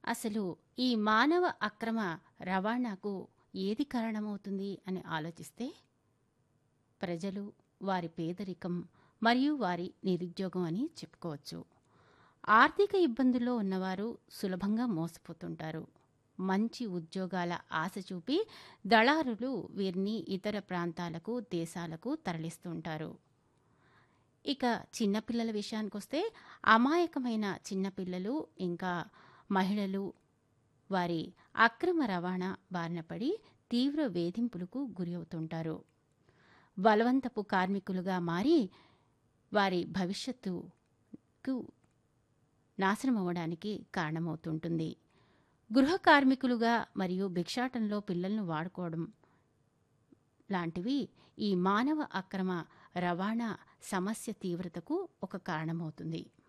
అసలు ఈ మానవ అక్రమ రవాణాకు ఏది కారణమవుతుంది అని ఆలోచిస్తే ప్రజలు వారి పేదరికం మరియు వారి నిరుద్యోగం అని చెప్పుకోవచ్చు ఆర్థిక ఇబ్బందుల్లో ఉన్నవారు సులభంగా మోసపోతుంటారు మంచి ఉద్యోగాల ఆశ చూపి దళారులు వీరిని ఇతర ప్రాంతాలకు దేశాలకు తరలిస్తుంటారు ఇక చిన్నపిల్లల విషయానికొస్తే అమాయకమైన చిన్నపిల్లలు ఇంకా మహిళలు వారి అక్రమ రవాణా బారిన పడి తీవ్ర వేధింపులకు గురి అవుతుంటారు బలవంతపు కార్మికులుగా మారి వారి భవిష్యత్తుకు నాశనం అవ్వడానికి కారణమవుతుంటుంది గృహ కార్మికులుగా మరియు భిక్షాటంలో పిల్లలను వాడుకోవడం లాంటివి ఈ మానవ అక్రమ రవాణా సమస్య తీవ్రతకు ఒక కారణమవుతుంది